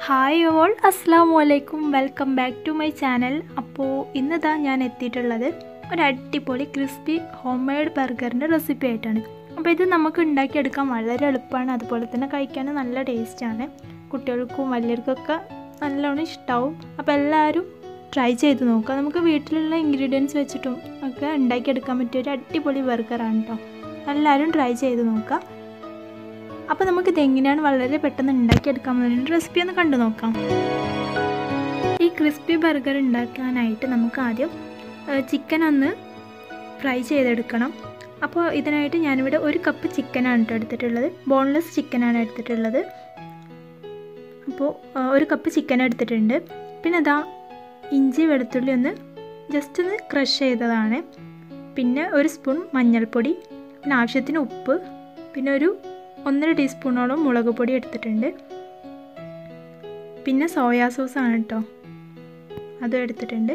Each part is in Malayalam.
ഹായ് ഓൾ അസ്സാം വലൈക്കും welcome back to my channel അപ്പോൾ ഇന്നിതാ ഞാൻ എത്തിയിട്ടുള്ളത് ഒരു അടിപൊളി ക്രിസ്പി ഹോം മെയ്ഡ് ബർഗറിൻ്റെ റെസിപ്പി ആയിട്ടാണ് അപ്പോൾ ഇത് നമുക്ക് ഉണ്ടാക്കിയെടുക്കാൻ വളരെ എളുപ്പമാണ് അതുപോലെ തന്നെ കഴിക്കാൻ നല്ല ടേസ്റ്റാണ് കുട്ടികൾക്കും വലിയവർക്കൊക്കെ നല്ലോണം ഇഷ്ടമാവും അപ്പോൾ എല്ലാവരും ട്രൈ ചെയ്ത് നോക്കുക നമുക്ക് വീട്ടിലുള്ള ഇൻഗ്രീഡിയൻസ് വെച്ചിട്ടും ഒക്കെ ഉണ്ടാക്കിയെടുക്കാൻ പറ്റിയ ഒരു അടിപൊളി ബർഗറാണ് കേട്ടോ എല്ലാവരും ട്രൈ ചെയ്ത് നോക്കുക അപ്പോൾ നമുക്കിത് എങ്ങനെയാണ് വളരെ പെട്ടെന്ന് ഉണ്ടാക്കിയെടുക്കാൻ വേണ്ടി റെസിപ്പി ഒന്ന് കണ്ടു നോക്കാം ഈ ക്രിസ്പി ബർഗർ ഉണ്ടാക്കാനായിട്ട് നമുക്ക് ആദ്യം ചിക്കൻ ഒന്ന് ഫ്രൈ ചെയ്തെടുക്കണം അപ്പോൾ ഇതിനായിട്ട് ഞാനിവിടെ ഒരു കപ്പ് ചിക്കനാണ് കേട്ടോ എടുത്തിട്ടുള്ളത് ബോൺലെസ് ചിക്കനാണ് എടുത്തിട്ടുള്ളത് അപ്പോൾ ഒരു കപ്പ് ചിക്കൻ എടുത്തിട്ടുണ്ട് പിന്നെ ഇതാ ഇഞ്ചി വെളുത്തുള്ളി ഒന്ന് ജസ്റ്റ് ഒന്ന് ക്രഷ് ചെയ്തതാണ് പിന്നെ ഒരു സ്പൂൺ മഞ്ഞൾപ്പൊടി പിന്നെ ആവശ്യത്തിന് ഉപ്പ് പിന്നെ ഒരു ഒന്നര ടീസ്പൂണോളം മുളക് പൊടി എടുത്തിട്ടുണ്ട് പിന്നെ സോയാ സോസ് ആണ് കേട്ടോ അതും എടുത്തിട്ടുണ്ട്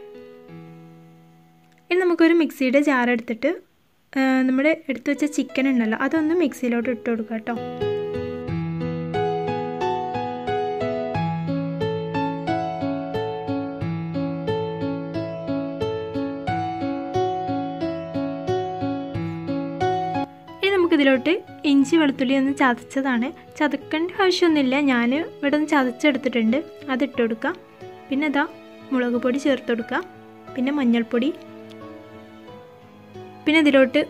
ഇനി നമുക്കൊരു മിക്സിയുടെ ജാർ എടുത്തിട്ട് നമ്മുടെ എടുത്തു വെച്ച ചിക്കൻ ഉണ്ടല്ലോ അതൊന്ന് മിക്സിയിലോട്ട് ഇട്ട് കൊടുക്കുക കേട്ടോ ഇനി നമുക്കിതിലോട്ട് ഇഞ്ചി വെളുത്തുള്ളി ഒന്ന് ചതച്ചതാണ് ചതക്കേണ്ട ആവശ്യമൊന്നുമില്ല ഞാൻ ഇവിടെ ഒന്ന് ചതച്ചെടുത്തിട്ടുണ്ട് അതിട്ട് കൊടുക്കാം പിന്നെ ഇതാ മുളക് പൊടി ചേർത്ത് കൊടുക്കുക പിന്നെ മഞ്ഞൾപ്പൊടി പിന്നെ ഇതിലോട്ട്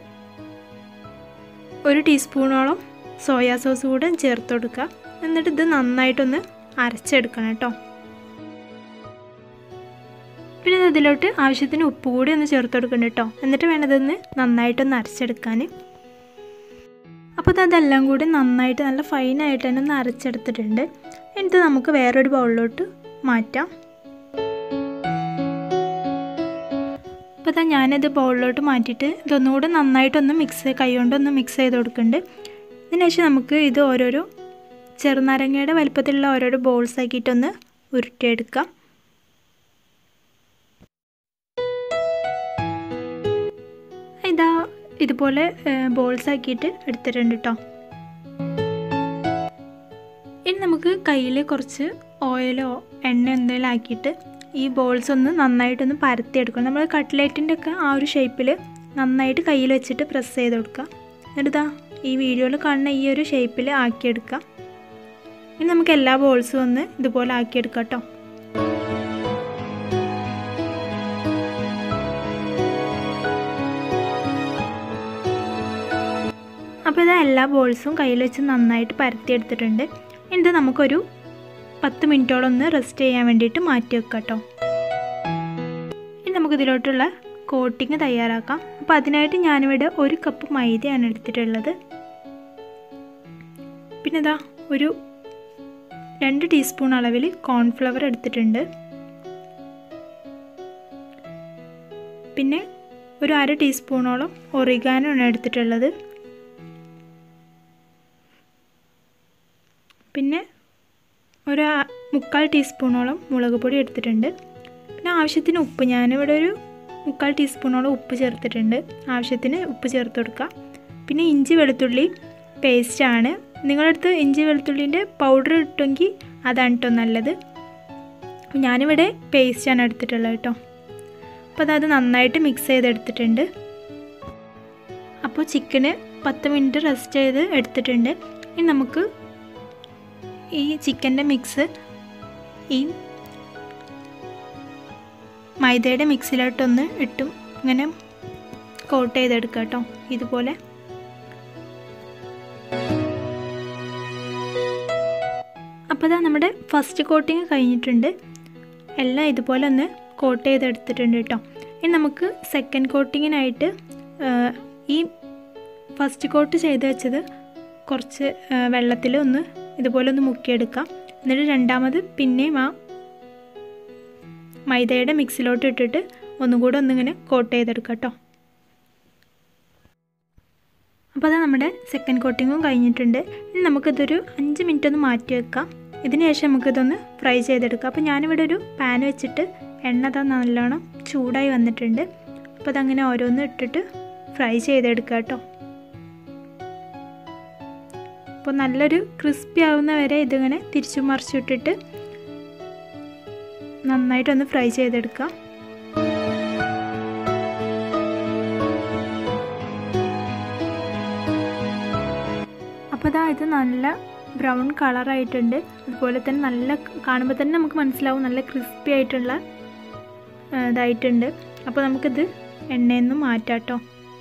ഒരു ടീസ്പൂണോളം സോയാ സോസ് കൂടെ ചേർത്ത് കൊടുക്കുക എന്നിട്ട് ഇത് നന്നായിട്ടൊന്ന് അരച്ചെടുക്കണം കേട്ടോ പിന്നെ ഇതിലോട്ട് ആവശ്യത്തിന് ഉപ്പ് കൂടി ഒന്ന് ചേർത്ത് കൊടുക്കണം കേട്ടോ എന്നിട്ട് വേണതൊന്ന് നന്നായിട്ടൊന്ന് അരച്ചെടുക്കാൻ അപ്പോൾ അതെല്ലാം കൂടി നന്നായിട്ട് നല്ല ഫൈനായിട്ട് തന്നെ ഒന്ന് അരച്ചെടുത്തിട്ടുണ്ട് എന്നിട്ട് നമുക്ക് വേറൊരു ബൗളിലോട്ട് മാറ്റാം അപ്പോൾ ഇതാ ഞാനത് ബൗളിലോട്ട് മാറ്റിയിട്ട് ഇതൊന്നുകൂടെ നന്നായിട്ടൊന്ന് മിക്സ് കൈ കൊണ്ടൊന്ന് മിക്സ് ചെയ്ത് കൊടുക്കുന്നുണ്ട് ഇതിനുശേഷം നമുക്ക് ഇത് ഓരോരോ ചെറുനാരങ്ങയുടെ വലുപ്പത്തിലുള്ള ഓരോരോ ബോൾസ് ആക്കിയിട്ടൊന്ന് ഉരുട്ടിയെടുക്കാം ഇതാ ഇതുപോലെ ബോൾസ് ആക്കിയിട്ട് എടുത്തിട്ടുണ്ട് കേട്ടോ ഇനി നമുക്ക് കയ്യിൽ കുറച്ച് ഓയിലോ എണ്ണ എന്തെങ്കിലും ആക്കിയിട്ട് ഈ ബോൾസ് ഒന്ന് നന്നായിട്ടൊന്ന് പരത്തിയെടുക്കണം നമ്മൾ കട്ട്ലേറ്റിൻ്റെ ഒക്കെ ആ ഒരു ഷേപ്പിൽ നന്നായിട്ട് കയ്യിൽ വെച്ചിട്ട് പ്രസ് ചെയ്ത് കൊടുക്കുക എന്നിട്ട് ഈ വീഡിയോയിൽ കാണുന്ന ഈ ഒരു ഷേപ്പിൽ ആക്കിയെടുക്കാം ഇനി നമുക്ക് എല്ലാ ബോൾസും ഒന്ന് ഇതുപോലെ ആക്കിയെടുക്കാം കേട്ടോ അപ്പോൾ ഇത് എല്ലാ ബോൾസും കയ്യിൽ വെച്ച് നന്നായിട്ട് പരത്തിയെടുത്തിട്ടുണ്ട് ഇത് നമുക്കൊരു പത്ത് മിനിറ്റോളം ഒന്ന് റെസ്റ്റ് ചെയ്യാൻ വേണ്ടിയിട്ട് മാറ്റി വെക്കാം കേട്ടോ ഇനി നമുക്കിതിലോട്ടുള്ള കോട്ടിങ് തയ്യാറാക്കാം അപ്പോൾ അതിനായിട്ട് ഞാനിവിടെ ഒരു കപ്പ് മൈദയാണ് എടുത്തിട്ടുള്ളത് പിന്നെ ഇതാ ഒരു രണ്ട് ടീസ്പൂൺ അളവിൽ കോൺഫ്ലവർ എടുത്തിട്ടുണ്ട് പിന്നെ ഒരു അര ടീസ്പൂണോളം ഒറിഗാനോ ആണ് എടുത്തിട്ടുള്ളത് പിന്നെ ഒരു മുക്കാൽ ടീസ്പൂണോളം മുളക് പൊടി എടുത്തിട്ടുണ്ട് പിന്നെ ആവശ്യത്തിന് ഉപ്പ് ഞാനിവിടെ ഒരു മുക്കാൽ ടീസ്പൂണോളം ഉപ്പ് ചേർത്തിട്ടുണ്ട് ആവശ്യത്തിന് ഉപ്പ് ചേർത്ത് കൊടുക്കുക പിന്നെ ഇഞ്ചി വെളുത്തുള്ളി പേസ്റ്റാണ് നിങ്ങളടുത്ത് ഇഞ്ചി വെളുത്തുള്ളിൻ്റെ പൗഡർ ഇട്ടെങ്കിൽ അതാണ് കേട്ടോ നല്ലത് ഞാനിവിടെ പേസ്റ്റാണ് എടുത്തിട്ടുള്ളത് കേട്ടോ അപ്പോൾ അത് നന്നായിട്ട് മിക്സ് ചെയ്തെടുത്തിട്ടുണ്ട് അപ്പോൾ ചിക്കന് പത്ത് മിനിറ്റ് റെസ്റ്റ് ചെയ്ത് എടുത്തിട്ടുണ്ട് ഇനി നമുക്ക് ഈ ചിക്കൻ്റെ മിക്സ് ഈ മൈദയുടെ മിക്സിലോട്ടൊന്ന് ഇട്ടും ഇങ്ങനെ കോട്ട് ചെയ്തെടുക്കുക കേട്ടോ ഇതുപോലെ അപ്പോൾ ഇതാ നമ്മുടെ ഫസ്റ്റ് കോട്ടിങ് കഴിഞ്ഞിട്ടുണ്ട് എല്ലാം ഇതുപോലെ ഒന്ന് കോട്ട് ചെയ്തെടുത്തിട്ടുണ്ട് കേട്ടോ ഇനി നമുക്ക് സെക്കൻഡ് കോട്ടിങ്ങിനായിട്ട് ഈ ഫസ്റ്റ് കോട്ട് ചെയ്ത് വെച്ചത് കുറച്ച് വെള്ളത്തിൽ ഒന്ന് ഇതുപോലെ ഒന്ന് മുക്കിയെടുക്കാം എന്നിട്ട് രണ്ടാമത് പിന്നെയും ആ മൈദയുടെ മിക്സിലോട്ട് ഇട്ടിട്ട് ഒന്നുകൂടെ ഒന്നിങ്ങനെ കോട്ട് ചെയ്തെടുക്കാം കേട്ടോ അപ്പോൾ അത് നമ്മുടെ സെക്കൻഡ് കോട്ടിങ്ങും കഴിഞ്ഞിട്ടുണ്ട് ഇനി നമുക്കിതൊരു അഞ്ച് മിനിറ്റ് ഒന്ന് മാറ്റി വെക്കാം ഇതിന് ശേഷം നമുക്കിതൊന്ന് ഫ്രൈ ചെയ്തെടുക്കാം അപ്പോൾ ഞാനിവിടെ ഒരു പാൻ വെച്ചിട്ട് എണ്ണ താ നല്ലോണം ചൂടായി വന്നിട്ടുണ്ട് അപ്പോൾ അതങ്ങനെ ഓരോന്ന് ഇട്ടിട്ട് ഫ്രൈ ചെയ്തെടുക്കാം കേട്ടോ അപ്പോൾ നല്ലൊരു ക്രിസ്പി ആവുന്ന വരെ ഇതിങ്ങനെ തിരിച്ചു മറിച്ചിട്ടിട്ട് നന്നായിട്ടൊന്ന് ഫ്രൈ ചെയ്തെടുക്കാം അപ്പോൾ ഇതാ ഇത് നല്ല ബ്രൗൺ കളറായിട്ടുണ്ട് അതുപോലെ തന്നെ നല്ല കാണുമ്പോൾ തന്നെ നമുക്ക് മനസ്സിലാവും നല്ല ക്രിസ്പി ആയിട്ടുള്ള ഇതായിട്ടുണ്ട് അപ്പോൾ നമുക്കിത് എണ്ണയിൽ നിന്ന് മാറ്റാം കേട്ടോ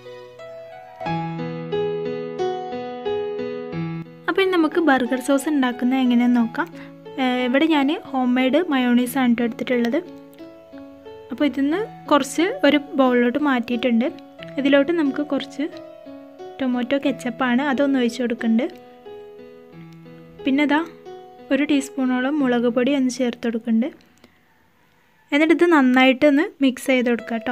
അപ്പോൾ ഇനി നമുക്ക് ബർഗർ സോസ് ഉണ്ടാക്കുന്നത് എങ്ങനെയെന്ന് നോക്കാം ഇവിടെ ഞാൻ ഹോം മെയ്ഡ് മയോണീസാണ് കേട്ടോ എടുത്തിട്ടുള്ളത് അപ്പോൾ ഇതിന്ന് കുറച്ച് ഒരു ബൗളിലോട്ട് മാറ്റിയിട്ടുണ്ട് ഇതിലോട്ട് നമുക്ക് കുറച്ച് ടൊമാറ്റോ കെച്ചപ്പാണ് അതൊന്ന് ഒഴിച്ച് കൊടുക്കുന്നുണ്ട് പിന്നെ ഇതാ ഒരു ടീസ്പൂണോളം മുളക് പൊടി ഒന്ന് ചേർത്ത് കൊടുക്കുന്നുണ്ട് എന്നിട്ട് ഇത് നന്നായിട്ടൊന്ന് മിക്സ് ചെയ്ത് കൊടുക്കുക കേട്ടോ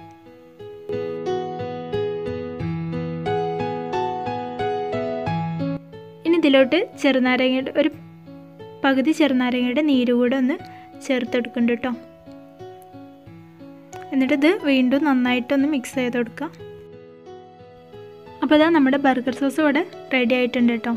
ഇനി ഇതിലോട്ട് ചെറുനാരങ്ങയുടെ ഒരു പകുതി ചെറുനാരങ്ങയുടെ നീര് കൂടെ ഒന്ന് ചേർത്തെടുക്കുന്നുണ്ട് കേട്ടോ എന്നിട്ട് ഇത് വീണ്ടും നന്നായിട്ടൊന്ന് മിക്സ് ചെയ്ത് കൊടുക്കുക അപ്പോൾ ഇതാ നമ്മുടെ ബർഗർ സോസ് ഇവിടെ റെഡി ആയിട്ടുണ്ട് കേട്ടോ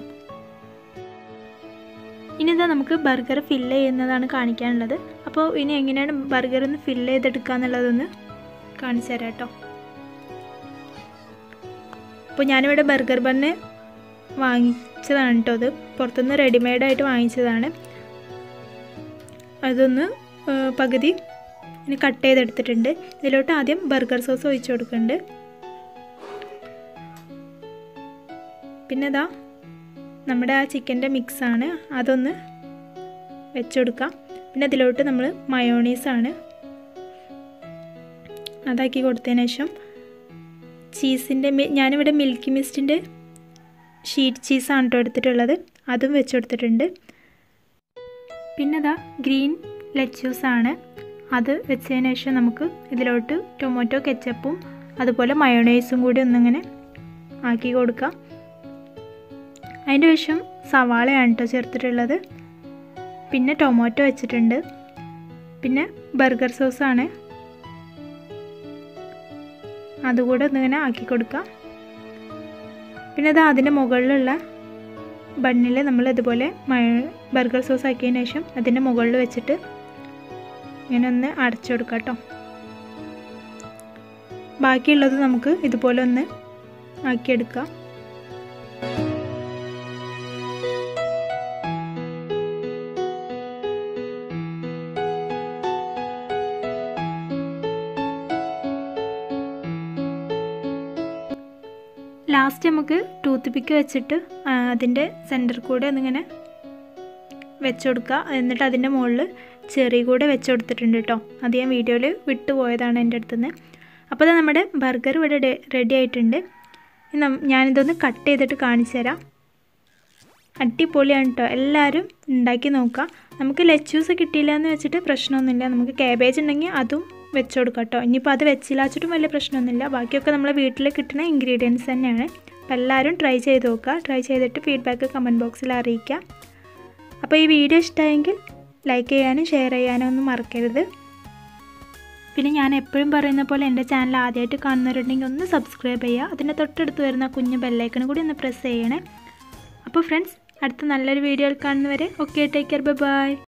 ഇനി ഇതാ നമുക്ക് ബർഗർ ഫില്ല് ചെയ്യുന്നതാണ് കാണിക്കാനുള്ളത് അപ്പോൾ ഇനി എങ്ങനെയാണ് ബർഗർ ഒന്ന് ഫില്ല് ചെയ്തെടുക്കുക എന്നുള്ളതൊന്ന് കാണിച്ചു തരാം കേട്ടോ അപ്പോൾ ഞാനിവിടെ ബർഗർ ബണ്ണ് വാങ്ങിച്ചതാണ് കേട്ടോ അത് പുറത്തുനിന്ന് റെഡിമെയ്ഡായിട്ട് വാങ്ങിച്ചതാണ് അതൊന്ന് പകുതി ഇനി കട്ട് ചെയ്തെടുത്തിട്ടുണ്ട് ഇതിലോട്ട് ആദ്യം ബർഗർ സോസ് ഒഴിച്ചു കൊടുക്കുന്നുണ്ട് പിന്നെ ഇതാ നമ്മുടെ ആ ചിക്കൻ്റെ മിക്സാണ് അതൊന്ന് വെച്ച് കൊടുക്കാം പിന്നെ അതിലോട്ട് നമ്മൾ മയോണീസാണ് അതാക്കി കൊടുത്തതിന് ശേഷം ചീസിൻ്റെ ഞാനിവിടെ മിൽക്കി മിസ്റ്റിൻ്റെ ഷീറ്റ് ചീസാണ് കേട്ടോ എടുത്തിട്ടുള്ളത് അതും വെച്ച് കൊടുത്തിട്ടുണ്ട് പിന്നെ ഇതാ ഗ്രീൻ ലെച്ചൂസാണ് അത് വെച്ചതിന് ശേഷം നമുക്ക് ഇതിലോട്ട് ടൊമാറ്റോ കെച്ചപ്പും അതുപോലെ മയോണൈസും കൂടി ഒന്നിങ്ങനെ ആക്കി കൊടുക്കാം അതിൻ്റെ ശേഷം സവാളയാണ് കേട്ടോ ചേർത്തിട്ടുള്ളത് പിന്നെ ടൊമാറ്റോ വെച്ചിട്ടുണ്ട് പിന്നെ ബർഗർ സോസാണ് അതുകൂടെ ഒന്നിങ്ങനെ ആക്കി കൊടുക്കാം പിന്നെ അത് അതിൻ്റെ മുകളിലുള്ള ബണ്ണിൽ നമ്മൾ ഇതുപോലെ മയ ബർഗർ സോസ് ആക്കിയതിന് ശേഷം അതിൻ്റെ മുകളിൽ വെച്ചിട്ട് ഇങ്ങനെ ഒന്ന് അടച്ചു കൊടുക്കാം കേട്ടോ ബാക്കിയുള്ളത് നമുക്ക് ഇതുപോലെ ഒന്ന് ആക്കിയെടുക്കാം ലാസ്റ്റ് നമുക്ക് ടൂത്ത് പിക്ക് വെച്ചിട്ട് അതിൻ്റെ സെൻറ്റർ കൂടെ ഒന്നിങ്ങനെ വെച്ച് കൊടുക്കുക എന്നിട്ട് അതിൻ്റെ മുകളിൽ ചെറി കൂടെ വെച്ച് കൊടുത്തിട്ടുണ്ട് കേട്ടോ അത് ഞാൻ വീഡിയോയിൽ വിട്ടു പോയതാണ് എൻ്റെ അടുത്തുനിന്ന് അപ്പോൾ അത് നമ്മുടെ ബർഗർ ഇവിടെ റെഡി ആയിട്ടുണ്ട് ഞാനിതൊന്ന് കട്ട് ചെയ്തിട്ട് കാണിച്ചു തരാം അടിപൊളിയാണ് കേട്ടോ എല്ലാവരും ഉണ്ടാക്കി നോക്കുക നമുക്ക് ലെച്ചൂസ് കിട്ടിയില്ല എന്ന് വെച്ചിട്ട് പ്രശ്നമൊന്നുമില്ല നമുക്ക് കാബേജ് ഉണ്ടെങ്കിൽ അതും വെച്ച് കൊടുക്കാം കേട്ടോ ഇനിയിപ്പോൾ അത് വെച്ചില്ലാച്ചിട്ടും വലിയ പ്രശ്നമൊന്നുമില്ല ബാക്കിയൊക്കെ നമ്മളെ വീട്ടിൽ കിട്ടുന്ന ഇൻഗ്രീഡിയൻസ് തന്നെയാണ് അപ്പോൾ എല്ലാവരും ട്രൈ ചെയ്ത് നോക്കുക ട്രൈ ചെയ്തിട്ട് ഫീഡ്ബാക്ക് കമൻറ്റ് ബോക്സിൽ അറിയിക്കാം അപ്പോൾ ഈ വീഡിയോ ഇഷ്ടമായെങ്കിൽ ലൈക്ക് ചെയ്യാനും ഷെയർ ചെയ്യാനും ഒന്നും മറക്കരുത് പിന്നെ ഞാൻ എപ്പോഴും പറയുന്ന പോലെ എൻ്റെ ചാനൽ ആദ്യമായിട്ട് കാണുന്നവരുണ്ടെങ്കിൽ ഒന്ന് സബ്സ്ക്രൈബ് ചെയ്യുക അതിൻ്റെ തൊട്ടടുത്ത് വരുന്ന കുഞ്ഞ് ബെല്ലൈക്കൺ കൂടി ഒന്ന് പ്രസ് ചെയ്യണേ അപ്പോൾ ഫ്രണ്ട്സ് അടുത്ത നല്ലൊരു വീഡിയോയിൽ കാണുന്നവരെ ഓക്കെ ടേക്ക് കെയർ ബൈ